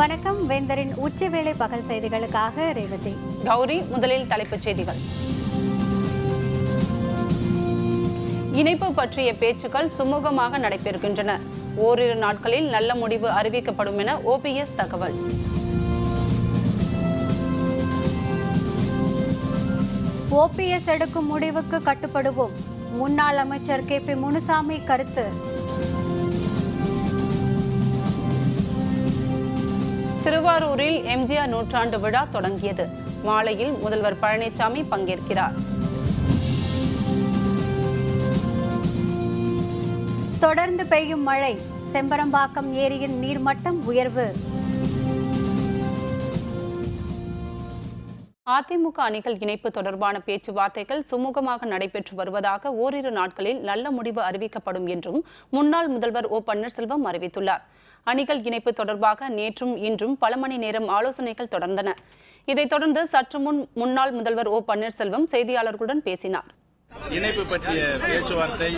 வணக்கம் வேந்தரின் உச்சிவேளை பகல் செய்திகளுக்காக ரேவதி கௌரி முதலில் தலைப்புச் செய்திகள் இணைப்பு பற்றிய பேச்சுக்கள் சுமூகமாக நடைபெறுகின்றன ஓரிரு நாட்களில் நல்ல முடிவு அறிவிக்கப்படும் என ஓபிஎஸ் தகவல் ஓபிஎஸ் எடுக்கும் முடிவுக்கு கட்டுப்படுவோம் முன்னாள் அமைச்சர் கே பி முனுசாமி கருத்து திருவாரூரில் எம்ஜிஆர் நூற்றாண்டு விழா தொடங்கியது மாலையில் முதல்வர் பழனிசாமி பங்கேற்கிறார் தொடர்ந்து பெய்யும் மழை செம்பரம்பாக்கம் ஏரியின் நீர்மட்டம் உயர்வு அதிமுக அணிகள் இணைப்பு தொடர்பான பேச்சுவார்த்தைகள் சுமூகமாக நடைபெற்று வருவதாக ஓரிரு நாட்களில் நல்ல முடிவு அறிவிக்கப்படும் என்றும் முன்னாள் முதல்வர் ஓ பன்னீர்செல்வம் அறிவித்துள்ளார் அணிகள் இணைப்பு தொடர்பாக நேற்றும் இன்றும் பல மணி நேரம் ஆலோசனைகள் தொடர்ந்தன இதைத் தொடர்ந்து சற்று முன் முன்னாள் முதல்வர் ஓ பன்னீர்செல்வம் செய்தியாளர்களுடன் பேசினார் இணைப்பு பற்றிய பேச்சுவார்த்தை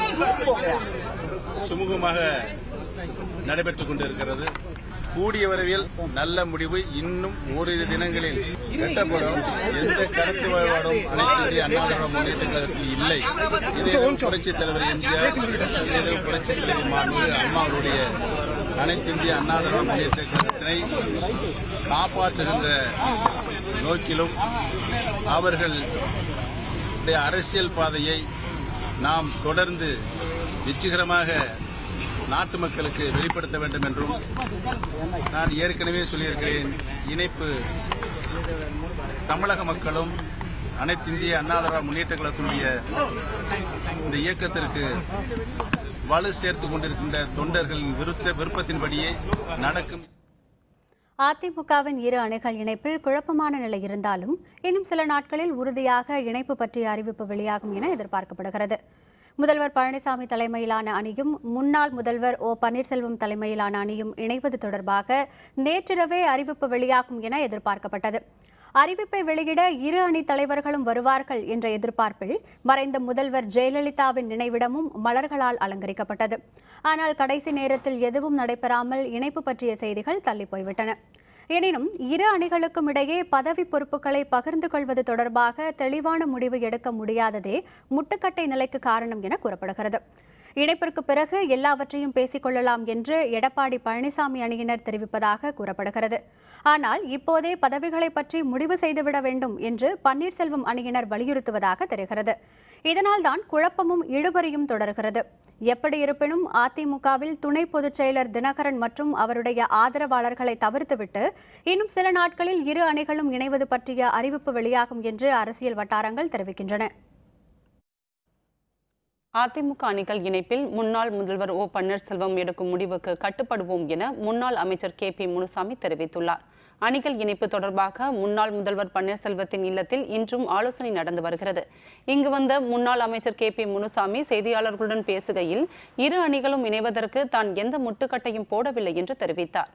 சுமூகமாக நடைபெற்றுக் கொண்டிருக்கிறது கூடிய விரைவில் நல்ல முடிவு இன்னும் ஓரிரு தினங்களில் எட்டப்படும் எந்த கருத்து வேறுபாடும் அனைத்து இந்திய அண்ணா திராவிட முன்னேற்ற கழகத்தில் இல்லை இதே புரட்சித் தலைவர் எம்ஜிஆர் இதே புரட்சித் தலைவர் மாண்புமிகு அம்மா அவருடைய அனைத்து இந்திய அண்ணா திராவிட முன்னேற்ற கழகத்தினை காப்பாற்றுகின்ற நோக்கிலும் அவர்கள் நம்முடைய அரசியல் பாதையை நாம் தொடர்ந்து வெற்றிகரமாக நாட்டு மக்களுக்கு வெளிப்படுத்த வேண்டும் என்றும் நான் ஏற்கனவே சொல்லியிருக்கிறேன் இணைப்பு தமிழக மக்களும் அனைத்து இந்திய அண்ணா திராவிட முன்னேற்ற கழகத்தினுடைய இந்த இயக்கத்திற்கு வலு சேர்த்துக் கொண்டிருக்கின்ற தொண்டர்களின் விருத்த விருப்பத்தின்படியே நடக்கும் அதிமுகவின் இரு அணிகள் இணைப்பில் குழப்பமான நிலை இருந்தாலும் இன்னும் சில நாட்களில் உறுதியாக இணைப்பு பற்றிய அறிவிப்பு வெளியாகும் என எதிர்பார்க்கப்படுகிறது முதல்வர் பழனிசாமி தலைமையிலான அணியும் முன்னாள் முதல்வர் ஓ பன்னீர்செல்வம் தலைமையிலான அணியும் இணைவது தொடர்பாக நேற்றிரவே அறிவிப்பு வெளியாகும் என எதிர்பார்க்கப்பட்டது அறிவிப்பை வெளியிட இரு அணி தலைவர்களும் வருவார்கள் என்ற எதிர்பார்ப்பில் மறைந்த முதல்வர் ஜெயலலிதாவின் நினைவிடமும் மலர்களால் அலங்கரிக்கப்பட்டது ஆனால் கடைசி நேரத்தில் எதுவும் நடைபெறாமல் இணைப்பு பற்றிய செய்திகள் தள்ளி போய்விட்டன எனினும் இரு அணிகளுக்கும் இடையே பதவி பொறுப்புகளை பகிர்ந்து கொள்வது தொடர்பாக தெளிவான முடிவு எடுக்க முடியாததே முட்டுக்கட்டை நிலைக்கு காரணம் என கூறப்படுகிறது இணைப்பிற்கு பிறகு எல்லாவற்றையும் பேசிக் கொள்ளலாம் என்று எடப்பாடி பழனிசாமி அணியினர் தெரிவிப்பதாக கூறப்படுகிறது ஆனால் இப்போதே பதவிகளை பற்றி முடிவு செய்துவிட வேண்டும் என்று பன்னீர்செல்வம் அணியினர் வலியுறுத்துவதாக தெரிகிறது இதனால்தான் குழப்பமும் இழுபறியும் தொடர்கிறது எப்படி இருப்பினும் அதிமுகவில் துணை பொதுச் செயலர் தினகரன் மற்றும் அவருடைய ஆதரவாளர்களை தவிர்த்துவிட்டு இன்னும் சில நாட்களில் இரு அணிகளும் இணைவது பற்றிய அறிவிப்பு வெளியாகும் என்று அரசியல் வட்டாரங்கள் தெரிவிக்கின்றன அதிமுக அணிகள் இணைப்பில் முன்னாள் முதல்வர் ஓ பன்னீர்செல்வம் எடுக்கும் முடிவுக்கு கட்டுப்படுவோம் என முன்னாள் அமைச்சர் கே பி முனுசாமி தெரிவித்துள்ளார் அணிகள் இணைப்பு தொடர்பாக முன்னாள் முதல்வர் பன்னீர்செல்வத்தின் இல்லத்தில் இன்றும் ஆலோசனை நடந்து வருகிறது இங்கு வந்த முன்னாள் அமைச்சர் கே பி முனுசாமி செய்தியாளர்களுடன் பேசுகையில் இரு அணிகளும் இணைவதற்கு தான் எந்த முட்டுக்கட்டையும் போடவில்லை என்று தெரிவித்தார்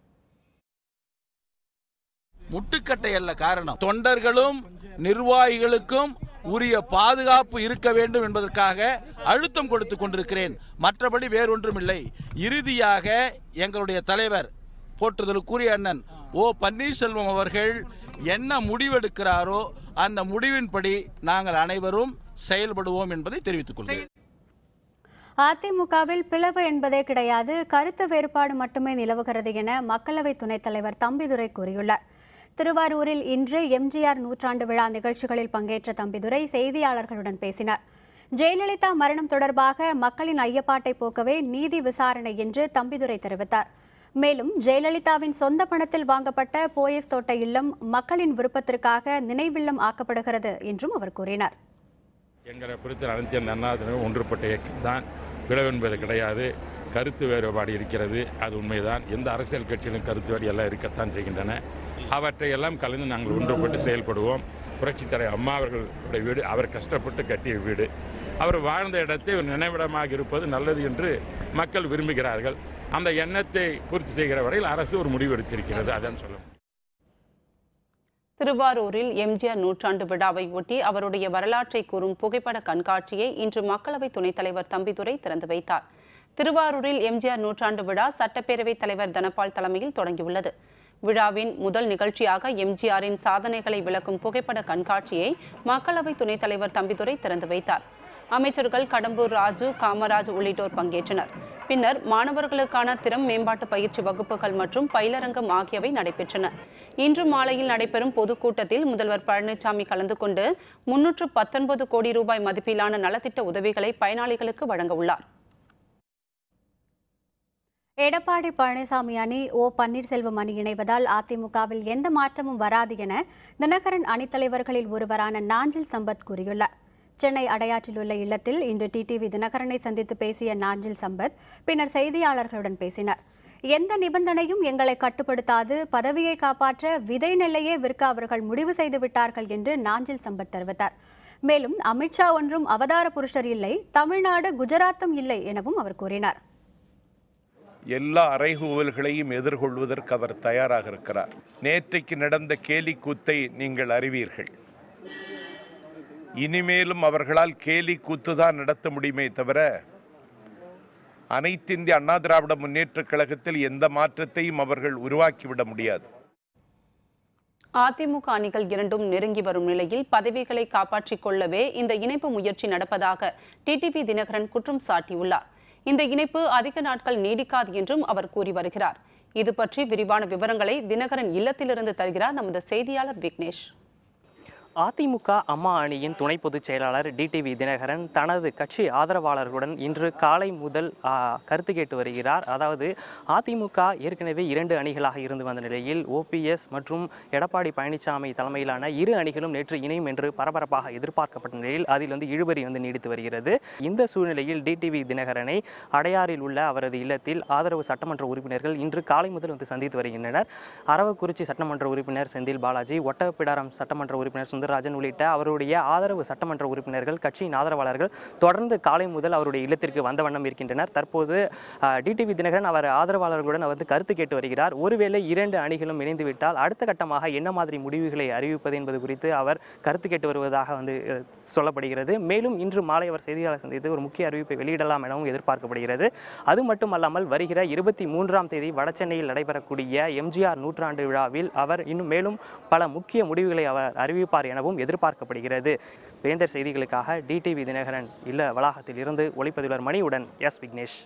முட்டுக்கட்டை அல்ல காரணம் தொண்டர்களும் நிர்வாகிகளுக்கும் உரிய பாதுகாப்பு இருக்க வேண்டும் என்பதற்காக அழுத்தம் கொடுத்து கொண்டிருக்கிறேன் மற்றபடி வேறொன்றும் இல்லை இறுதியாக எங்களுடைய தலைவர் போற்றுதலுக்குரிய அண்ணன் ஓ பன்னீர்செல்வம் அவர்கள் என்ன முடிவெடுக்கிறாரோ அந்த முடிவின்படி நாங்கள் அனைவரும் செயல்படுவோம் என்பதை தெரிவித்துக் கொள்கிறேன் அதிமுகவில் பிளவு என்பதே கிடையாது கருத்து வேறுபாடு மட்டுமே நிலவுகிறது என மக்களவை துணைத் தலைவர் தம்பிதுரை கூறியுள்ளார் திருவாரூரில் இன்று எம்ஜிஆர் நூற்றாண்டு விழா நிகழ்ச்சிகளில் பங்கேற்ற தம்பிதுரை செய்தியாளர்களுடன் பேசினார் ஜெயலலிதா மரணம் தொடர்பாக மக்களின் ஐயப்பாட்டை போக்கவே நீதி விசாரணை என்று தம்பிதுரை தெரிவித்தார் மேலும் ஜெயலலிதாவின் சொந்த பணத்தில் வாங்கப்பட்ட போயஸ் தோட்ட இல்லம் மக்களின் விருப்பத்திற்காக நினைவில்லம் ஆக்கப்படுகிறது என்றும் அவர் கூறினார் எங்களை பொறுத்த அனைத்து அண்ணாதினம் ஒன்றுபட்ட இயக்கம் தான் பிளவு என்பது கிடையாது கருத்து வேறுபாடு இருக்கிறது அது உண்மைதான் எந்த அரசியல் கட்சியிலும் கருத்து வேறு எல்லாம் இருக்கத்தான் செய்கின்றன அவற்றை எல்லாம் கலந்து நாங்கள் ஒன்றுபட்டு செயல்படுவோம் புரட்சித் தலைவர் அம்மா அவர்களுடைய வீடு அவர் கஷ்டப்பட்டு கட்டிய வீடு அவர் வாழ்ந்த இடத்தை ஒரு நினைவிடமாக இருப்பது நல்லது என்று மக்கள் விரும்புகிறார்கள் அந்த எண்ணத்தை பூர்த்தி செய்கிற வரையில் அரசு ஒரு முடிவு எடுத்திருக்கிறது அதான் சொல்ல முடியும் திருவாரூரில் எம்ஜிஆர் நூற்றாண்டு விழாவை ஒட்டி அவருடைய வரலாற்றை கூறும் புகைப்பட கண்காட்சியை இன்று மக்களவை துணைத் தலைவர் தம்பிதுரை திறந்து வைத்தார் திருவாரூரில் எம்ஜிஆர் நூற்றாண்டு விழா சட்டப்பேரவைத் தலைவர் தனபால் தலைமையில் தொடங்கியுள்ளது விழாவின் முதல் நிகழ்ச்சியாக எம்ஜிஆரின் சாதனைகளை விளக்கும் புகைப்பட கண்காட்சியை மக்களவை துணைத் தலைவர் தம்பிதுரை திறந்து வைத்தார் அமைச்சர்கள் கடம்பூர் ராஜு காமராஜ் உள்ளிட்டோர் பங்கேற்றனர் பின்னர் மாணவர்களுக்கான திறம் மேம்பாட்டு பயிற்சி வகுப்புகள் மற்றும் பயிலரங்கம் ஆகியவை நடைபெற்றன இன்று மாலையில் நடைபெறும் பொதுக்கூட்டத்தில் முதல்வர் பழனிசாமி கலந்து கொண்டு முன்னூற்று பத்தொன்பது கோடி ரூபாய் மதிப்பிலான நலத்திட்ட உதவிகளை பயனாளிகளுக்கு வழங்க உள்ளார் எடப்பாடி பழனிசாமி அணி ஓ பன்னீர்செல்வம் அணி இணைவதால் அதிமுகவில் எந்த மாற்றமும் வராது என தினகரன் அணித் தலைவர்களில் ஒருவரான நாஞ்சில் சம்பத் கூறியுள்ளார் சென்னை அடையாற்றில் உள்ள இல்லத்தில் இன்று டிடிவி தினகரனை சந்தித்து பேசிய நாஞ்சில் சம்பத் பின்னர் செய்தியாளர்களுடன் பேசினார் எந்த நிபந்தனையும் எங்களை கட்டுப்படுத்தாது பதவியை காப்பாற்ற விதை நெல்லையே விற்க அவர்கள் முடிவு செய்து விட்டார்கள் என்று நாஞ்சில் சம்பத் தெரிவித்தார் மேலும் அமித்ஷா ஒன்றும் அவதார புருஷர் இல்லை தமிழ்நாடு குஜராத்தும் இல்லை எனவும் அவர் கூறினார் எல்லா அறைகூவல்களையும் எதிர்கொள்வதற்கு அவர் தயாராக இருக்கிறார் நேற்றைக்கு நடந்த கேலி கூத்தை நீங்கள் அறிவீர்கள் இனிமேலும் அவர்களால் கேலி கூத்து தான் நடத்த முடியுமே தவிர அனைத்து இந்திய அண்ணா திராவிட முன்னேற்றக் கழகத்தில் எந்த மாற்றத்தையும் அவர்கள் உருவாக்கிவிட முடியாது அதிமுக அணிகள் இரண்டும் நெருங்கி வரும் நிலையில் பதவிகளை காப்பாற்றிக் கொள்ளவே இந்த இணைப்பு முயற்சி நடப்பதாக டிடிவி தினகரன் குற்றம் சாட்டியுள்ளார் இந்த இணைப்பு அதிக நாட்கள் நீடிக்காது என்றும் அவர் கூறி வருகிறார் இது பற்றி விரிவான விவரங்களை தினகரன் இல்லத்திலிருந்து தருகிறார் நமது செய்தியாளர் விக்னேஷ் அதிமுக அம்மா அணியின் துணை பொதுச் செயலாளர் டிடிவி தினகரன் தனது கட்சி ஆதரவாளர்களுடன் இன்று காலை முதல் ஆ, கருத்து கேட்டு வருகிறார் அதாவது அதிமுக ஏற்கனவே இரண்டு அணிகளாக இருந்து வந்த நிலையில் ஓபிஎஸ் மற்றும் எடப்பாடி பழனிசாமி தலைமையிலான இரு அணிகளும் நேற்று இணையும் என்று பரபரப்பாக எதிர்பார்க்கப்பட்ட நிலையில் அதில் வந்து இழுபறி வந்து நீடித்து வருகிறது இந்த சூழ்நிலையில் டிடிவி தினகரனை அடையாறில் உள்ள அவரது இல்லத்தில் ஆதரவு சட்டமன்ற உறுப்பினர்கள் இன்று காலை முதல் வந்து சந்தித்து வருகின்றனர் அரவக்குறிச்சி சட்டமன்ற உறுப்பினர் செந்தில் பாலாஜி ஒட்டப்பிடாரம் சட்டமன்ற உறுப்பினர் சுந்தரராஜன் உள்ளிட்ட அவருடைய ஆதரவு சட்டமன்ற உறுப்பினர்கள் கட்சியின் ஆதரவாளர்கள் தொடர்ந்து காலை முதல் அவருடைய இல்லத்திற்கு வந்த வண்ணம் இருக்கின்றனர் தற்போது டிடிவி தினகரன் அவர் ஆதரவாளர்களுடன் அவர் வந்து கருத்து கேட்டு வருகிறார் ஒருவேளை இரண்டு அணிகளும் இணைந்துவிட்டால் அடுத்த கட்டமாக என்ன மாதிரி முடிவுகளை அறிவிப்பது என்பது குறித்து அவர் கருத்து கேட்டு வருவதாக வந்து அஹ், சொல்லப்படுகிறது மேலும் இன்று மாலை அவர் செய்தியாளர் சந்தித்து ஒரு முக்கிய அறிவிப்பை வெளியிடலாம் எனவும் எதிர்பார்க்கப்படுகிறது அது மட்டுமல்லாமல் வருகிற இருபத்தி மூன்றாம் தேதி வடசென்னையில் நடைபெறக்கூடிய எம்ஜிஆர் நூற்றாண்டு விழாவில் அவர் இன்னும் மேலும் பல முக்கிய முடிவுகளை அவர் அறிவிப்பார் எனவும் எதிர்பார்க்கப்படுகிறது வேந்தர் செய்திகளுக்காக டிடிவி தினகரன் இல்ல வளாகத்தில் இருந்து ஒளிப்பதிவர் மணியுடன் எஸ் விக்னேஷ்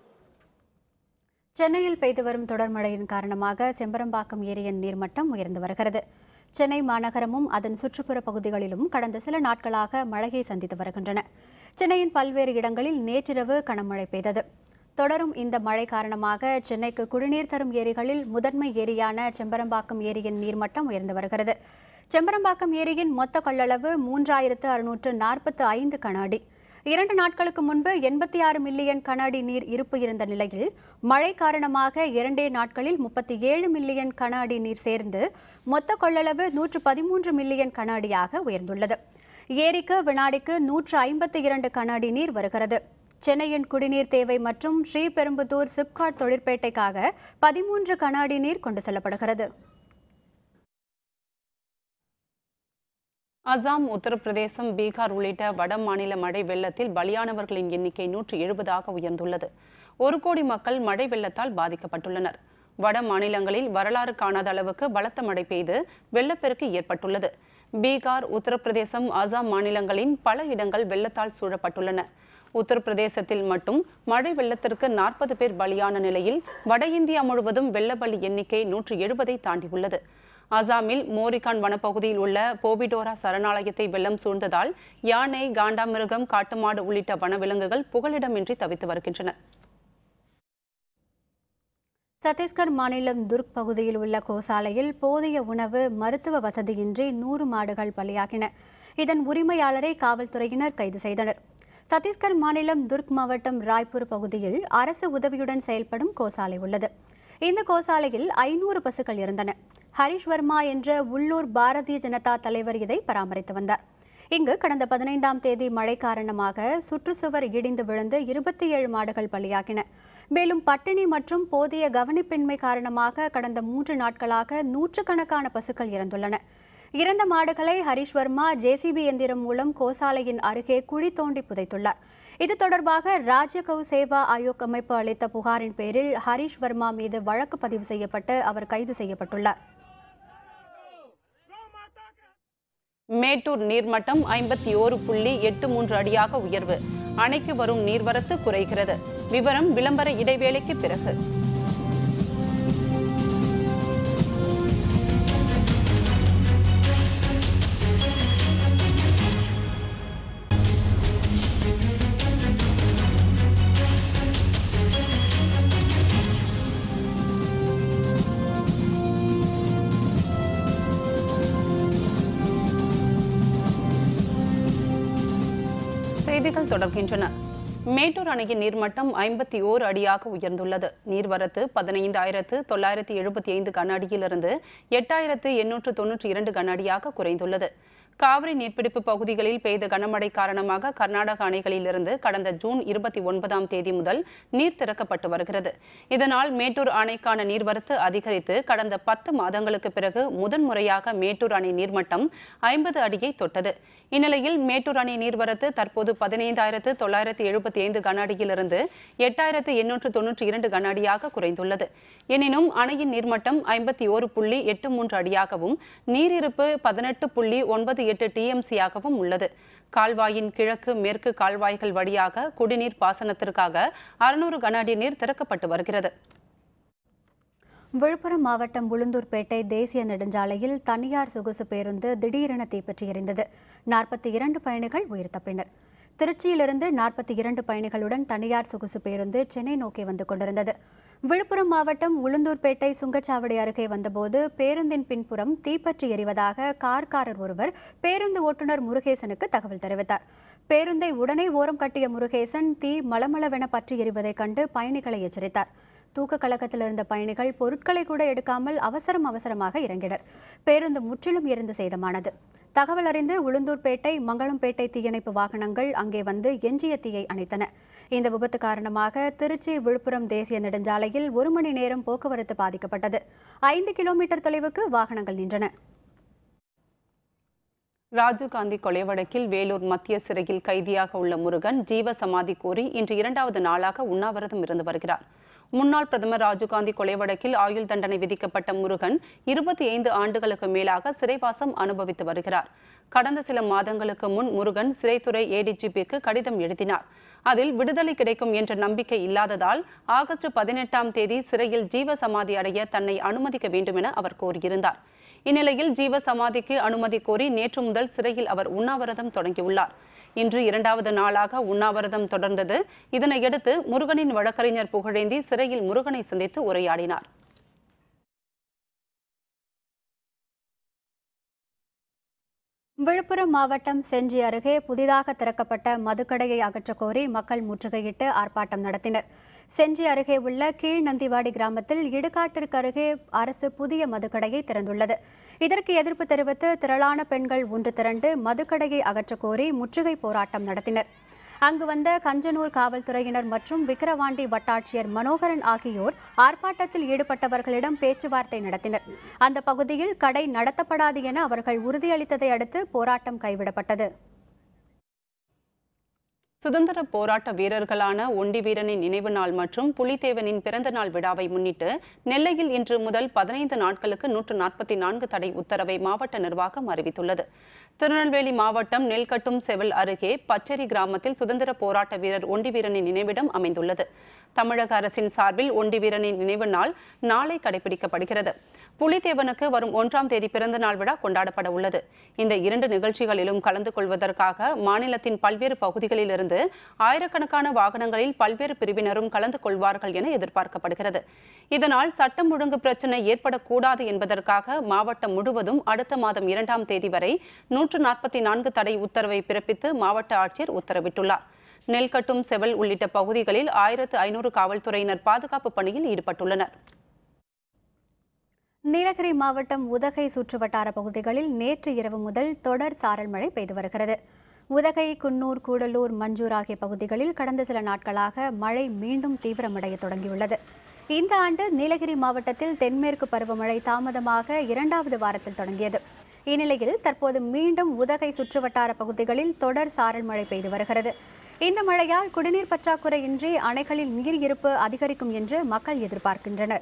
சென்னையில் பெய்து வரும் தொடர் மழையின் காரணமாக செம்பரம்பாக்கம் ஏரியின் நீர்மட்டம் உயர்ந்து வருகிறது சென்னை மாநகரமும் அதன் சுற்றுப்புற பகுதிகளிலும் கடந்த சில நாட்களாக மழையை சந்தித்து வருகின்றன சென்னையின் பல்வேறு இடங்களில் நேற்றிரவு கனமழை பெய்தது தொடரும் இந்த மழை காரணமாக சென்னைக்கு குடிநீர் தரும் ஏரிகளில் முதன்மை ஏரியான செம்பரம்பாக்கம் ஏரியின் நீர்மட்டம் உயர்ந்து வருகிறது செம்பரம்பாக்கம் ஏரியின் மொத்த கொள்ளளவு மூன்றாயிரத்து அறுநூற்று நாற்பத்து ஐந்து கனாடி இரண்டு நாட்களுக்கு முன்பு எண்பத்தி ஆறு மில்லியன் கன அடி நீர் இருப்பு இருந்த நிலையில் மழை காரணமாக இரண்டே நாட்களில் முப்பத்தி ஏழு மில்லியன் கன அடி நீர் சேர்ந்து மொத்த கொள்ளளவு நூற்று பதிமூன்று மில்லியன் கன அடியாக உயர்ந்துள்ளது ஏரிக்கு வினாடிக்கு நூற்று ஐம்பத்தி இரண்டு கன அடி நீர் வருகிறது சென்னையின் குடிநீர் தேவை மற்றும் ஸ்ரீபெரும்புதூர் சிப்காட் தொழிற்பேட்டைக்காக பதிமூன்று கன அடி நீர் கொண்டு செல்லப்படுகிறது அசாம் உத்தரப்பிரதேசம் பீகார் உள்ளிட்ட வட மாநில மழை வெள்ளத்தில் பலியானவர்களின் எண்ணிக்கை நூற்று எழுபதாக உயர்ந்துள்ளது ஒரு கோடி மக்கள் மழை வெள்ளத்தால் பாதிக்கப்பட்டுள்ளனர் வட மாநிலங்களில் வரலாறு காணாத அளவுக்கு பலத்த மழை பெய்து வெள்ளப்பெருக்கு ஏற்பட்டுள்ளது பீகார் உத்தரப்பிரதேசம் அசாம் மாநிலங்களின் பல இடங்கள் வெள்ளத்தால் சூழப்பட்டுள்ளன உத்தரப்பிரதேசத்தில் மட்டும் மழை வெள்ளத்திற்கு நாற்பது பேர் பலியான நிலையில் வட இந்தியா முழுவதும் வெள்ள பலி எண்ணிக்கை நூற்று எழுபதை தாண்டியுள்ளது அசாமில் மோரிகான் வனப்பகுதியில் உள்ள போபிடோரா சரணாலயத்தை வெள்ளம் சூழ்ந்ததால் யானை காண்டாமிருகம் காட்டுமாடு உள்ளிட்ட வனவிலங்குகள் புகலிடமின்றி தவித்து வருகின்றன சத்தீஸ்கர் மாநிலம் துர்க் பகுதியில் உள்ள கோசாலையில் போதிய உணவு மருத்துவ வசதியின்றி நூறு மாடுகள் பலியாகின இதன் உரிமையாளரை காவல்துறையினர் கைது செய்தனர் சத்தீஸ்கர் மாநிலம் துர்க் மாவட்டம் ராய்ப்பூர் பகுதியில் அரசு உதவியுடன் செயல்படும் கோசாலை உள்ளது இந்த கோசாலையில் ஐநூறு பசுக்கள் இருந்தன ஹரிஷ் வர்மா என்ற உள்ளூர் பாரதிய ஜனதா தலைவர் இதை பராமரித்து வந்தார் இங்கு கடந்த பதினைந்தாம் தேதி மழை காரணமாக சுற்றுச்சுவர் இடிந்து விழுந்து இருபத்தி ஏழு மாடுகள் பலியாகின மேலும் பட்டினி மற்றும் போதிய கவனிப்பின்மை காரணமாக கடந்த மூன்று நாட்களாக நூற்றுக்கணக்கான பசுக்கள் இறந்துள்ளன இறந்த மாடுகளை ஹரிஷ் வர்மா ஜேசிபி எந்திரம் மூலம் கோசாலையின் அருகே குழி தோண்டி புதைத்துள்ளார் இது தொடர்பாக ராஜகௌ சேவா ஆயோக் அமைப்பு அளித்த புகாரின் பேரில் ஹரீஷ் வர்மா மீது வழக்கு பதிவு செய்யப்பட்டு அவர் கைது செய்யப்பட்டுள்ளார் மேட்டூர் நீர்மட்டம் ஐம்பத்தி ஓரு புள்ளி எட்டு மூன்று அடியாக உயர்வு அணைக்கு வரும் நீர்வரத்து குறைகிறது விவரம் விளம்பர இடைவேளைக்கு பிறகு செய்திகள் தொடர்கின்றன மேட்டூர் அணையின் நீர்மட்டம் ஐம்பத்தி ஓரு அடியாக உயர்ந்துள்ளது நீர்வரத்து பதினைந்தாயிரத்து தொள்ளாயிரத்தி எழுபத்தி ஐந்து கன அடியிலிருந்து எட்டாயிரத்து எண்ணூற்று தொன்னூற்றி இரண்டு கன அடியாக குறைந்துள்ளது காவிரி நீர்பிடிப்பு பகுதிகளில் பெய்த கனமழை காரணமாக கர்நாடக அணைகளிலிருந்து கடந்த ஜூன் இருபத்தி ஒன்பதாம் தேதி முதல் நீர் திறக்கப்பட்டு வருகிறது இதனால் மேட்டூர் அணைக்கான நீர்வரத்து அதிகரித்து கடந்த பத்து மாதங்களுக்கு பிறகு முதன்முறையாக மேட்டூர் அணை நீர்மட்டம் ஐம்பது அடியை தொட்டது இந்நிலையில் மேட்டூர் அணை நீர்வரத்து தற்போது பதினைந்தாயிரத்து தொள்ளாயிரத்து எழுபத்தி ஐந்து கன அடியிலிருந்து எட்டாயிரத்து எண்ணூற்று தொன்னூற்றி இரண்டு கன அடியாக குறைந்துள்ளது எனினும் அணையின் நீர்மட்டம் ஐம்பத்தி ஓரு புள்ளி எட்டு மூன்று அடியாகவும் நீரிருப்பு பதினெட்டு புள்ளி ஒன்பது எட்டு டிஎம்சியாகவும் உள்ளது கால்வாயின் கிழக்கு மேற்கு கால்வாய்கள் வழியாக குடிநீர் பாசனத்திற்காக அறுநூறு கன அடி நீர் திறக்கப்பட்டு வருகிறது விழுப்புரம் மாவட்டம் உளுந்தூர்பேட்டை தேசிய நெடுஞ்சாலையில் தனியார் சொகுசு பேருந்து திடீரென தீப்பற்றி எரிந்தது நாற்பத்தி இரண்டு பயணிகள் உயிர் தப்பினர் திருச்சியிலிருந்து நாற்பத்தி இரண்டு பயணிகளுடன் தனியார் சொகுசு பேருந்து சென்னை நோக்கி வந்து கொண்டிருந்தது விழுப்புரம் மாவட்டம் உளுந்தூர்பேட்டை சுங்கச்சாவடி அருகே வந்தபோது பேருந்தின் பின்புறம் தீப்பற்றி எரிவதாக கார்காரர் ஒருவர் பேருந்து ஓட்டுநர் முருகேசனுக்கு தகவல் தெரிவித்தார் பேருந்தை உடனே ஓரம் கட்டிய முருகேசன் தீ மளமளவென பற்றி எரிவதைக் கண்டு பயணிகளை எச்சரித்தார் தூக்க கலக்கத்தில் இருந்த பயணிகள் பொருட்களை கூட எடுக்காமல் அவசரம் அவசரமாக இறங்கினர் பேருந்து முற்றிலும் எரிந்து சேதமானது தகவல் அறிந்து உளுந்தூர்பேட்டை மங்களம்பேட்டை தீயணைப்பு வாகனங்கள் அங்கே வந்து எஞ்சிய தீயை அணைத்தன இந்த விபத்து காரணமாக திருச்சி விழுப்புரம் தேசிய நெடுஞ்சாலையில் ஒரு மணி நேரம் போக்குவரத்து பாதிக்கப்பட்டது ஐந்து கிலோமீட்டர் தொலைவுக்கு வாகனங்கள் நின்றன ராஜீவ்காந்தி கொலை வழக்கில் வேலூர் மத்திய சிறையில் கைதியாக உள்ள முருகன் ஜீவ சமாதி கோரி இன்று இரண்டாவது நாளாக உண்ணாவிரதம் இருந்து வருகிறார் முன்னாள் பிரதமர் ராஜீவ்காந்தி கொலை வழக்கில் ஆயுள் தண்டனை விதிக்கப்பட்ட முருகன் இருபத்தி ஐந்து ஆண்டுகளுக்கு மேலாக சிறைவாசம் அனுபவித்து வருகிறார் கடந்த சில மாதங்களுக்கு முன் முருகன் சிறைத்துறை ஏடிஜிபிக்கு கடிதம் எழுதினார் அதில் விடுதலை கிடைக்கும் என்ற நம்பிக்கை இல்லாததால் ஆகஸ்ட் பதினெட்டாம் தேதி சிறையில் ஜீவ சமாதி அடைய தன்னை அனுமதிக்க வேண்டும் என அவர் கோரியிருந்தார் இந்நிலையில் ஜீவ சமாதிக்கு அனுமதி கோரி நேற்று முதல் சிறையில் அவர் உண்ணாவிரதம் தொடங்கியுள்ளார் இன்று இரண்டாவது நாளாக உண்ணாவிரதம் தொடர்ந்தது இதனையடுத்து முருகனின் வழக்கறிஞர் புகழேந்தி சிறையில் முருகனை சந்தித்து உரையாடினார் விழுப்புரம் மாவட்டம் செஞ்சி அருகே புதிதாக திறக்கப்பட்ட மதுக்கடையை அகற்றக் கோரி மக்கள் முற்றுகையிட்டு ஆர்ப்பாட்டம் நடத்தினர் செஞ்சி அருகே உள்ள கீழ்நந்திவாடி கிராமத்தில் இடுகாட்டிற்கு அருகே அரசு புதிய மதுக்கடையை திறந்துள்ளது இதற்கு எதிர்ப்பு தெரிவித்து திரளான பெண்கள் ஒன்று திரண்டு மதுக்கடையை அகற்றக் கோரி முற்றுகை போராட்டம் நடத்தினர் அங்கு வந்த கஞ்சனூர் காவல்துறையினர் மற்றும் விக்கிரவாண்டி வட்டாட்சியர் மனோகரன் ஆகியோர் ஆர்ப்பாட்டத்தில் ஈடுபட்டவர்களிடம் பேச்சுவார்த்தை நடத்தினர் அந்த பகுதியில் கடை நடத்தப்படாது என அவர்கள் உறுதியளித்ததை அடுத்து போராட்டம் கைவிடப்பட்டது சுதந்திர போராட்ட வீரர்களான ஒண்டி வீரனின் நினைவு நாள் மற்றும் புலித்தேவனின் பிறந்த நாள் விழாவை முன்னிட்டு நெல்லையில் இன்று முதல் பதினைந்து நாட்களுக்கு நூற்று நாற்பத்தி நான்கு தடை உத்தரவை மாவட்ட நிர்வாகம் அறிவித்துள்ளது திருநெல்வேலி மாவட்டம் நெல்கட்டும் செவல் அருகே பச்சேரி கிராமத்தில் சுதந்திர போராட்ட வீரர் ஒண்டி வீரனின் நினைவிடம் அமைந்துள்ளது தமிழக அரசின் சார்பில் ஒண்டி வீரனின் நினைவு நாள் நாளை கடைபிடிக்கப்படுகிறது புலித்தேவனுக்கு வரும் ஒன்றாம் தேதி பிறந்த நாள் விழா கொண்டாடப்பட உள்ளது இந்த இரண்டு நிகழ்ச்சிகளிலும் கலந்து கொள்வதற்காக மாநிலத்தின் பல்வேறு பகுதிகளிலிருந்து ஆயிரக்கணக்கான வாகனங்களில் பல்வேறு பிரிவினரும் கலந்து கொள்வார்கள் என எதிர்பார்க்கப்படுகிறது இதனால் சட்டம் ஒழுங்கு பிரச்சினை ஏற்படக்கூடாது என்பதற்காக மாவட்டம் முழுவதும் அடுத்த மாதம் இரண்டாம் தேதி வரை நூற்று நாற்பத்தி நான்கு தடை உத்தரவை பிறப்பித்து மாவட்ட ஆட்சியர் உத்தரவிட்டுள்ளார் நெல்கட்டும் செவல் உள்ளிட்ட பகுதிகளில் ஆயிரத்து ஐநூறு காவல்துறையினர் பாதுகாப்பு பணியில் ஈடுபட்டுள்ளனர் நீலகிரி மாவட்டம் உதகை சுற்றுவட்டார பகுதிகளில் நேற்று இரவு முதல் தொடர் சாரல் மழை பெய்து வருகிறது உதகை குன்னூர் கூடலூர் மஞ்சூர் ஆகிய பகுதிகளில் கடந்த சில நாட்களாக மழை மீண்டும் தீவிரமடைய தொடங்கியுள்ளது இந்த ஆண்டு நீலகிரி மாவட்டத்தில் தென்மேற்கு பருவமழை தாமதமாக இரண்டாவது வாரத்தில் தொடங்கியது இந்நிலையில் தற்போது மீண்டும் உதகை சுற்றுவட்டார பகுதிகளில் தொடர் சாரல் மழை பெய்து வருகிறது இந்த மழையால் குடிநீர் பற்றாக்குறையின்றி அணைகளில் நீர் இருப்பு அதிகரிக்கும் என்று மக்கள் எதிர்பார்க்கின்றனர்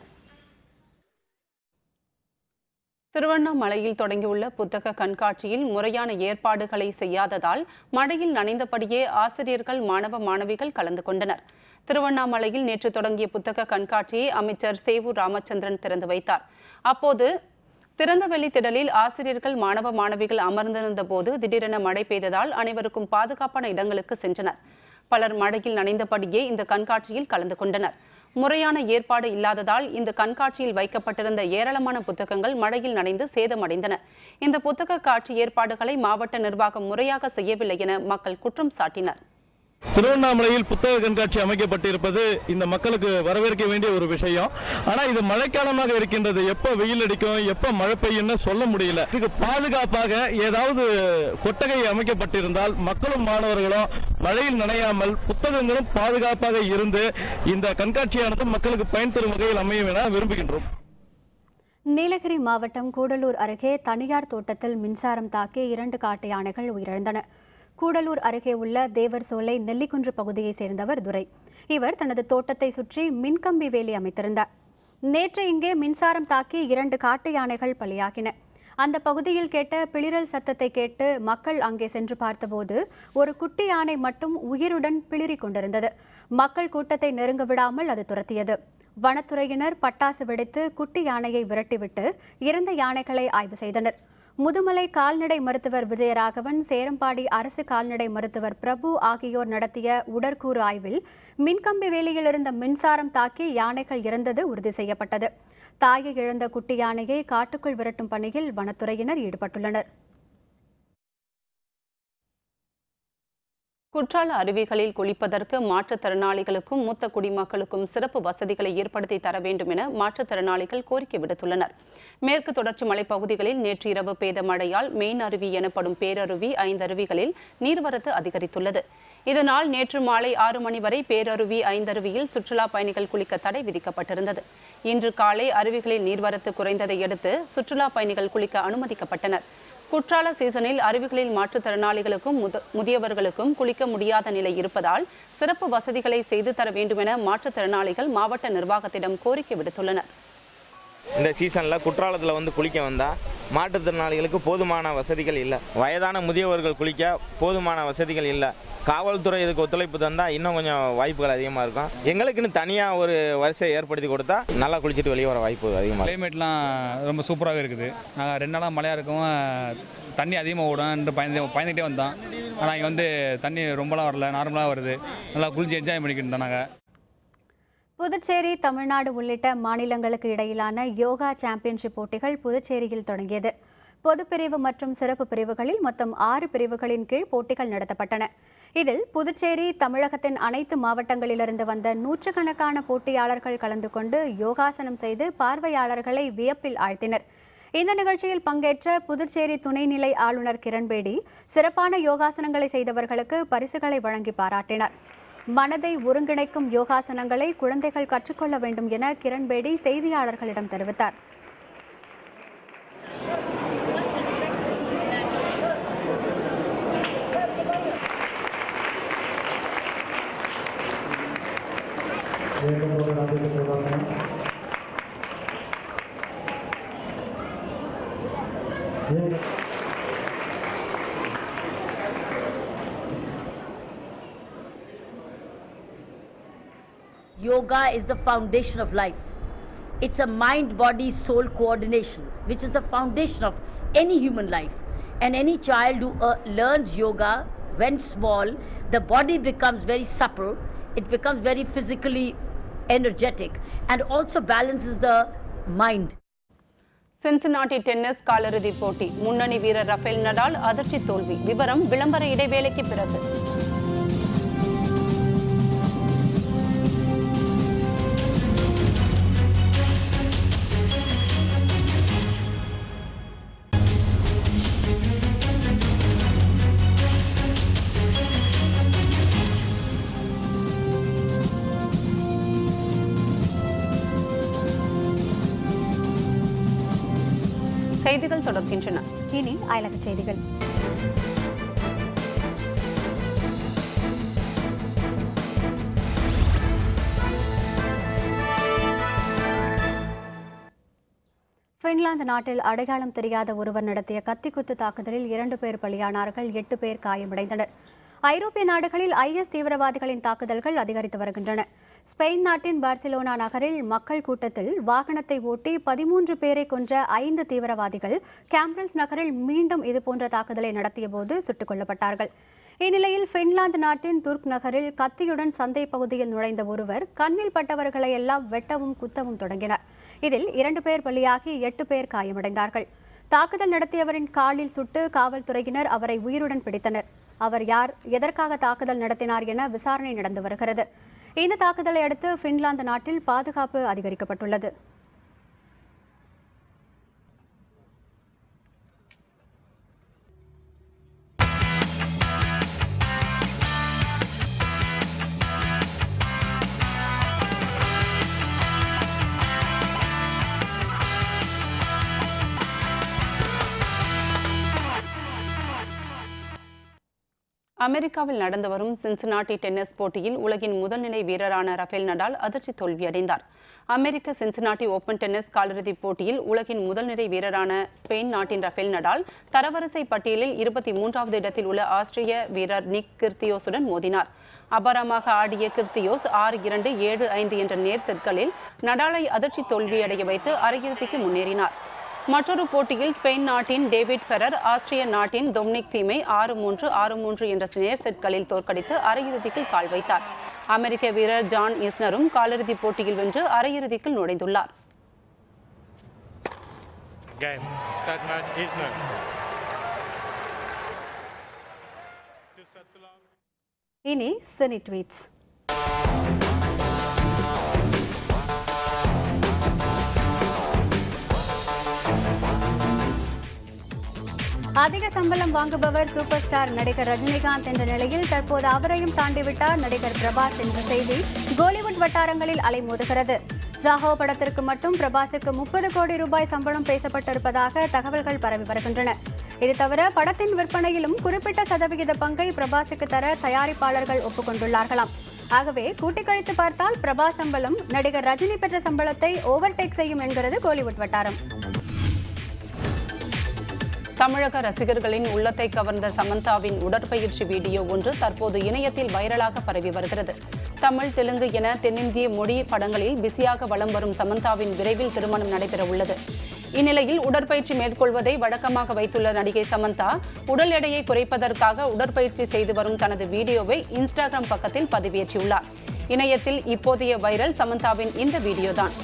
திருவண்ணாமலையில் தொடங்கியுள்ள புத்தக கண்காட்சியில் முறையான ஏற்பாடுகளை செய்யாததால் மழையில் நனைந்தபடியே ஆசிரியர்கள் மாணவ மாணவிகள் கலந்து கொண்டனர் திருவண்ணாமலையில் நேற்று தொடங்கிய புத்தக கண்காட்சியை அமைச்சர் சேவூர் ராமச்சந்திரன் திறந்து வைத்தார் அப்போது திறந்தவெளி திடலில் ஆசிரியர்கள் மாணவ மாணவிகள் அமர்ந்திருந்த போது திடீரென மழை பெய்ததால் அனைவருக்கும் பாதுகாப்பான இடங்களுக்கு சென்றனர் பலர் மழையில் நனைந்தபடியே இந்த கண்காட்சியில் கலந்து கொண்டனர் முறையான ஏற்பாடு இல்லாததால் இந்த கண்காட்சியில் வைக்கப்பட்டிருந்த ஏராளமான புத்தகங்கள் மழையில் நனைந்து சேதமடைந்தன இந்த புத்தக காட்சி ஏற்பாடுகளை மாவட்ட நிர்வாகம் முறையாக செய்யவில்லை என மக்கள் குற்றம் சாட்டினர் திருவண்ணாமலையில் புத்தக கண்காட்சி அமைக்கப்பட்டிருப்பது இந்த மக்களுக்கு வரவேற்க வேண்டிய ஒரு விஷயம் ஆனா இது மழைக்காலமாக இருக்கின்றது எப்ப வெயில் அடிக்கும் எப்ப மழை பெய்யும்னு சொல்ல முடியல இதுக்கு பாதுகாப்பாக ஏதாவது கொட்டகை அமைக்கப்பட்டிருந்தால் மக்களும் மாணவர்களும் மழையில் நனையாமல் புத்தகங்களும் பாதுகாப்பாக இருந்து இந்த கண்காட்சியானது மக்களுக்கு பயன் தரும் வகையில் அமையும் என விரும்புகின்றோம் நீலகிரி மாவட்டம் கூடலூர் அருகே தனியார் தோட்டத்தில் மின்சாரம் தாக்கி இரண்டு காட்டு யானைகள் உயிரிழந்தன கூடலூர் அருகே உள்ள தேவர் சோலை நெல்லிக்குன்று பகுதியைச் சேர்ந்தவர் துரை இவர் தனது தோட்டத்தை சுற்றி மின்கம்பி வேலி அமைத்திருந்தார் நேற்று இங்கே மின்சாரம் தாக்கி இரண்டு காட்டு யானைகள் பலியாகின அந்த பகுதியில் கேட்ட பிளிரல் சத்தத்தை கேட்டு மக்கள் அங்கே சென்று பார்த்தபோது ஒரு குட்டி யானை மட்டும் உயிருடன் பிளிரிக் கொண்டிருந்தது மக்கள் கூட்டத்தை நெருங்க விடாமல் அது துரத்தியது வனத்துறையினர் பட்டாசு வெடித்து குட்டி யானையை விரட்டிவிட்டு இறந்த யானைகளை ஆய்வு செய்தனர் முதுமலை கால்நடை மருத்துவர் விஜயராகவன் சேரம்பாடி அரசு கால்நடை மருத்துவர் பிரபு ஆகியோர் நடத்திய உடற்கூறு ஆய்வில் மின்கம்பி வேலியில் இருந்த மின்சாரம் தாக்கி யானைகள் இறந்தது உறுதி செய்யப்பட்டது தாயை இழந்த குட்டி யானையை காட்டுக்குள் விரட்டும் பணியில் வனத்துறையினர் ஈடுபட்டுள்ளனர் குற்றால அருவிகளில் குளிப்பதற்கு மாற்றுத்திறனாளிகளுக்கும் மூத்த குடிமக்களுக்கும் சிறப்பு வசதிகளை ஏற்படுத்தி தர வேண்டும் என மாற்றுத்திறனாளிகள் கோரிக்கை விடுத்துள்ளனர் மேற்கு தொடர்ச்சி மலைப்பகுதிகளில் நேற்று இரவு பெய்த மழையால் மெயின் அருவி எனப்படும் பேரருவி ஐந்தருவிகளில் நீர்வரத்து அதிகரித்துள்ளது இதனால் நேற்று மாலை ஆறு மணி வரை பேரருவி ஐந்தருவியில் சுற்றுலா பயணிகள் குளிக்க தடை விதிக்கப்பட்டிருந்தது இன்று காலை அருவிகளில் நீர்வரத்து குறைந்ததை அடுத்து சுற்றுலா பயணிகள் குளிக்க அனுமதிக்கப்பட்டனர் குற்றால சீசனில் அருவிகளில் மாற்றுத்திறனாளிகளுக்கும் முத- முதியவர்களுக்கும் குளிக்க முடியாத நிலை இருப்பதால் சிறப்பு வசதிகளை செய்து தர வேண்டும் என மாற்றுத்திறனாளிகள் மாவட்ட நிர்வாகத்திடம் கோரிக்கை விடுத்துள்ளனர் இந்த சீசனில் குற்றாலத்தில் வந்து குளிக்க வந்தால் மாற்றுத்திறனாளிகளுக்கு போதுமான வசதிகள் இல்லை வயதான முதியவர்கள் குளிக்க போதுமான வசதிகள் இல்லை காவல்துறை இதுக்கு ஒத்துழைப்பு தந்தால் இன்னும் கொஞ்சம் வாய்ப்புகள் அதிகமாக இருக்கும் எங்களுக்குன்னு தனியாக ஒரு வரிசையை ஏற்படுத்தி கொடுத்தா நல்லா குளிச்சுட்டு வெளியே வர வாய்ப்பு அதிகமாக இருக்கும். கிளைமேட்லாம் ரொம்ப சூப்பராகவே இருக்குது நாங்கள் ரெண்டு நாளாக மழையாக இருக்கவும் தண்ணி அதிகமாக ஓடும் பயந்து பயந்துகிட்டே வந்தோம் ஆனால் இங்கே வந்து தண்ணி ரொம்பலாம் வரல நார்மலாக வருது நல்லா குளிச்சு என்ஜாய் பண்ணிக்கிட்டு நாங்கள் புதுச்சேரி தமிழ்நாடு உள்ளிட்ட மாநிலங்களுக்கு இடையிலான யோகா சாம்பியன்ஷிப் போட்டிகள் புதுச்சேரியில் தொடங்கியது பொதுப்பிரிவு மற்றும் சிறப்பு பிரிவுகளில் மொத்தம் ஆறு பிரிவுகளின் கீழ் போட்டிகள் நடத்தப்பட்டன இதில் புதுச்சேரி தமிழகத்தின் அனைத்து மாவட்டங்களிலிருந்து வந்த நூற்றுக்கணக்கான போட்டியாளர்கள் கலந்து கொண்டு யோகாசனம் செய்து பார்வையாளர்களை வியப்பில் ஆழ்த்தினர் இந்த நிகழ்ச்சியில் பங்கேற்ற புதுச்சேரி துணைநிலை ஆளுநர் கிரண்பேடி சிறப்பான யோகாசனங்களை செய்தவர்களுக்கு பரிசுகளை வழங்கி பாராட்டினார் மனதை ஒருங்கிணைக்கும் யோகாசனங்களை குழந்தைகள் கற்றுக்கொள்ள வேண்டும் என கிரண்பேடி செய்தியாளர்களிடம் தெரிவித்தார் Yoga is the foundation of life. It's a mind body soul coordination, which is the foundation of any human life. And any child who uh, learns yoga when small, the body becomes very supple, it becomes very physically energetic, and also balances the mind. Cincinnati tennis காலிறுதிப் போட்டி முன்னணி வீரர் Rafael Nadal அதிர்ச்சி தோல்வி விவரம் விளம்பர இடைவேளைக்கு பிறகு செய்திகள் தொடர்கின்றன இனி அயலகச் செய்திகள் பின்லாந்து நாட்டில் அடையாளம் தெரியாத ஒருவர் நடத்திய கத்திக்குத்து தாக்குதலில் இரண்டு பேர் பலியானார்கள் எட்டு பேர் காயமடைந்தனர் ஐரோப்பிய நாடுகளில் ஐஎஸ் தீவிரவாதிகளின் தாக்குதல்கள் அதிகரித்து வருகின்றன ஸ்பெயின் நாட்டின் பார்சிலோனா நகரில் மக்கள் கூட்டத்தில் வாகனத்தை ஓட்டி பதிமூன்று பேரை கொன்ற ஐந்து தீவிரவாதிகள் கேம்ப்ரல்ஸ் நகரில் மீண்டும் இதுபோன்ற தாக்குதலை நடத்தியபோது சுட்டுக் கொல்லப்பட்டார்கள் இந்நிலையில் பின்லாந்து நாட்டின் துர்க் நகரில் கத்தியுடன் சந்தை பகுதியில் நுழைந்த ஒருவர் கண்ணில் பட்டவர்களை எல்லாம் வெட்டவும் குத்தவும் தொடங்கினார் இதில் இரண்டு பேர் பலியாகி எட்டு பேர் காயமடைந்தார்கள் தாக்குதல் நடத்தியவரின் காலில் சுட்டு காவல்துறையினர் அவரை உயிருடன் பிடித்தனர் அவர் யார் எதற்காக தாக்குதல் நடத்தினார் என விசாரணை நடந்து வருகிறது இந்த தாக்குதலை அடுத்து பின்லாந்து நாட்டில் பாதுகாப்பு அதிகரிக்கப்பட்டுள்ளது அமெரிக்காவில் நடந்து வரும் சின்சினாட்டி டென்னிஸ் போட்டியில் உலகின் முதல்நிலை வீரரான ரஃபேல் நடால் அதிர்ச்சி தோல்வியடைந்தார் அமெரிக்க சின்சினாட்டி ஓபன் டென்னிஸ் காலிறுதிப் போட்டியில் உலகின் முதல்நிலை வீரரான ஸ்பெயின் நாட்டின் ரஃபேல் நடால் தரவரிசை பட்டியலில் இருபத்தி மூன்றாவது இடத்தில் உள்ள ஆஸ்திரிய வீரர் நிக் கிர்த்தியோஸுடன் மோதினார் அபாரமாக ஆடிய கிர்த்தியோஸ் ஆறு இரண்டு ஏழு ஐந்து என்ற நேர் செட்களில் நடாலை அதிர்ச்சி தோல்வியடைய வைத்து அரையிறுதிக்கு முன்னேறினார் மற்றொரு போட்டியில் ஸ்பெயின் நாட்டின் டேவிட் ஃபெரர் ஆஸ்திரிய நாட்டின் டொமினிக் தீமை ஆறு மூன்று ஆறு மூன்று என்ற நேர் செட்களில் தோற்கடித்து அரையிறுதிக்கு கால் வைத்தார் அமெரிக்க வீரர் ஜான் இஸ்னரும் காலிறுதிப் போட்டியில் வென்று அரையிறுதிக்குள் நுழைந்துள்ளார் Game. Stadman Isner. இனி சினி ட்வீட்ஸ் அதிக சம்பளம் வாங்குபவர் சூப்பர் ஸ்டார் நடிகர் ரஜினிகாந்த் என்ற நிலையில் தற்போது அவரையும் தாண்டிவிட்டார் நடிகர் பிரபாஸ் என்ற செய்தி கோலிவுட் வட்டாரங்களில் அலைமோதுகிறது ஜாஹோ படத்திற்கு மட்டும் பிரபாஸுக்கு முப்பது கோடி ரூபாய் சம்பளம் பேசப்பட்டிருப்பதாக தகவல்கள் பரவி வருகின்றன இது தவிர படத்தின் விற்பனையிலும் குறிப்பிட்ட சதவிகித பங்கை பிரபாஸுக்கு தர தயாரிப்பாளர்கள் ஒப்புக்கொண்டுள்ளார்களாம் ஆகவே கூட்டிக் கழித்து பார்த்தால் பிரபாஸ் சம்பளம் நடிகர் ரஜினி பெற்ற சம்பளத்தை ஓவர்டேக் செய்யும் என்கிறது கோலிவுட் வட்டாரம் தமிழக ரசிகர்களின் உள்ளத்தை கவர்ந்த சமந்தாவின் உடற்பயிற்சி வீடியோ ஒன்று தற்போது இணையத்தில் வைரலாக பரவி வருகிறது தமிழ் தெலுங்கு என தென்னிந்திய மொழி படங்களில் பிஸியாக வலம் வரும் சமந்தாவின் விரைவில் திருமணம் நடைபெற உள்ளது இந்நிலையில் உடற்பயிற்சி மேற்கொள்வதை வழக்கமாக வைத்துள்ள நடிகை சமந்தா உடல் எடையை குறைப்பதற்காக உடற்பயிற்சி செய்து வரும் தனது வீடியோவை இன்ஸ்டாகிராம் பக்கத்தில் பதிவேற்றியுள்ளார் இணையத்தில் இப்போதைய வைரல் சமந்தாவின் இந்த வீடியோதான்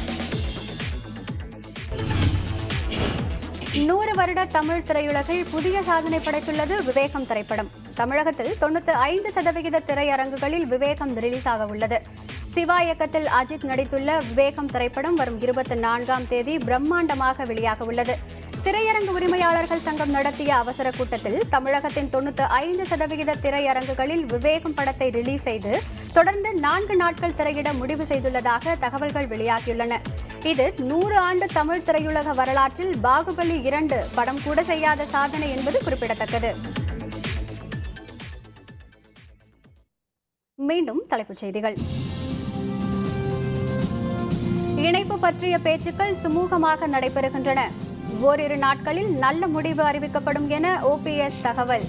நூறு வருட தமிழ் திரையுலகில் புதிய சாதனை படைத்துள்ளது விவேகம் திரைப்படம் தமிழகத்தில் தொண்ணூத்தி ஐந்து சதவிகித திரையரங்குகளில் விவேகம் ரிலீஸ் ஆக உள்ளது சிவா இயக்கத்தில் அஜித் நடித்துள்ள விவேகம் திரைப்படம் வரும் இருபத்தி நான்காம் தேதி பிரம்மாண்டமாக வெளியாக உள்ளது திரையரங்கு உரிமையாளர்கள் சங்கம் நடத்திய அவசர கூட்டத்தில் தமிழகத்தின் தொண்ணூத்தி ஐந்து சதவிகித திரையரங்குகளில் விவேகம் படத்தை ரிலீஸ் செய்து தொடர்ந்து நான்கு நாட்கள் திரையிட முடிவு செய்துள்ளதாக தகவல்கள் வெளியாகியுள்ளன இது நூறு ஆண்டு தமிழ் திரையுலக வரலாற்றில் பாகுபலி இரண்டு படம் கூட செய்யாத சாதனை என்பது குறிப்பிடத்தக்கது மீண்டும் தலைப்புச் செய்திகள் இணைப்பு பற்றிய பேச்சுக்கள் சுமூகமாக நடைபெறுகின்றன ஓரிரு நாட்களில் நல்ல முடிவு அறிவிக்கப்படும் என ஓபிஎஸ் தகவல்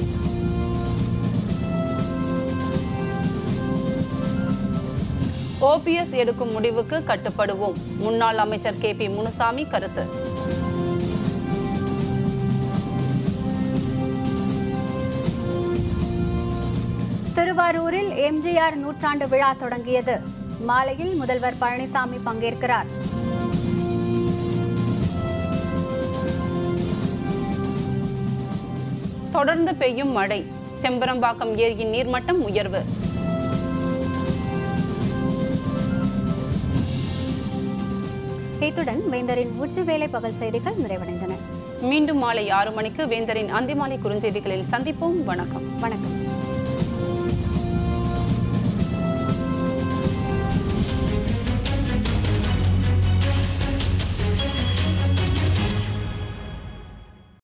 ஓபிஎஸ் எடுக்கும் முடிவுக்கு கட்டுப்படுவோம் முன்னாள் அமைச்சர் கே பி முனுசாமி கருத்து திருவாரூரில் எம்ஜிஆர் நூற்றாண்டு விழா தொடங்கியது மாலையில் முதல்வர் பழனிசாமி பங்கேற்கிறார் தொடர்ந்து பெய்யும் மழை செம்பரம்பாக்கம் ஏரியின் நீர்மட்டம் உயர்வு இத்துடன் வேந்தரின் உச்சிவேளை பகல் செய்திகள் நிறைவடைந்தன மீண்டும் மாலை ஆறு மணிக்கு வேந்தரின் அந்திமாலை குறுஞ்செய்திகளில் சந்திப்போம் வணக்கம் வணக்கம்